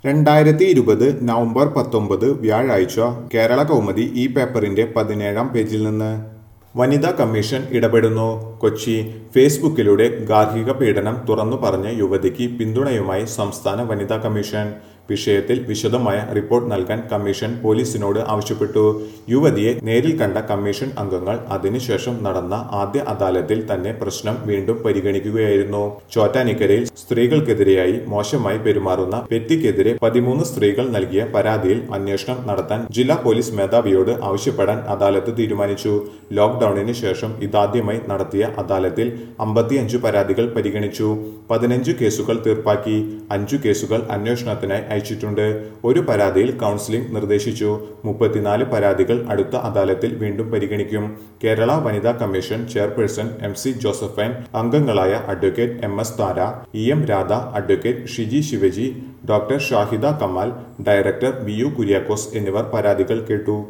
രണ്ടായിരത്തി ഇരുപത് നവംബർ പത്തൊമ്പത് വ്യാഴാഴ്ച കേരള കൗമുദി ഈ പേപ്പറിന്റെ പതിനേഴാം പേജിൽ നിന്ന് വനിതാ കമ്മീഷൻ ഇടപെടുന്നു കൊച്ചി ഫേസ്ബുക്കിലൂടെ ഗാർഹിക പീഡനം തുറന്നു പറഞ്ഞ യുവതിക്ക് പിന്തുണയുമായി സംസ്ഥാന വനിതാ കമ്മീഷൻ വിഷയത്തിൽ വിശദമായ റിപ്പോർട്ട് നൽകാൻ കമ്മീഷൻ പോലീസിനോട് ആവശ്യപ്പെട്ടു യുവതിയെ നേരിൽ കണ്ട കമ്മീഷൻ അംഗങ്ങൾ അതിനുശേഷം നടന്ന ആദ്യ അദാലത്തിൽ തന്നെ പ്രശ്നം വീണ്ടും പരിഗണിക്കുകയായിരുന്നു ചോറ്റാനിക്കരയിൽ സ്ത്രീകൾക്കെതിരെയായി മോശമായി പെരുമാറുന്ന വ്യക്തിക്കെതിരെ പതിമൂന്ന് സ്ത്രീകൾ നൽകിയ പരാതിയിൽ അന്വേഷണം നടത്താൻ ജില്ലാ പോലീസ് മേധാവിയോട് ആവശ്യപ്പെടാൻ അദാലത്ത് തീരുമാനിച്ചു ലോക്ഡൌണിന് ശേഷം ഇതാദ്യമായി നടത്തിയ അദാലത്തിൽ അമ്പത്തിയഞ്ചു പരാതികൾ പരിഗണിച്ചു പതിനഞ്ച് കേസുകൾ തീർപ്പാക്കി അഞ്ചു കേസുകൾ അന്വേഷണത്തിനായി അയച്ചിട്ടുണ്ട് ഒരു പരാതിയിൽ കൗൺസിലിംഗ് നിർദ്ദേശിച്ചു മുപ്പത്തിനാല് പരാതികൾ അടുത്ത അദാലത്തിൽ വീണ്ടും പരിഗണിക്കും കേരള വനിതാ commission chairperson M C Josephine അംഗങ്ങളായ advocate M S Thara E M Radha advocate Shiji Sivaji doctor Shahida Kamal director V U Kuriakose എന്നിവർ പരാതികൾ കേട്ടു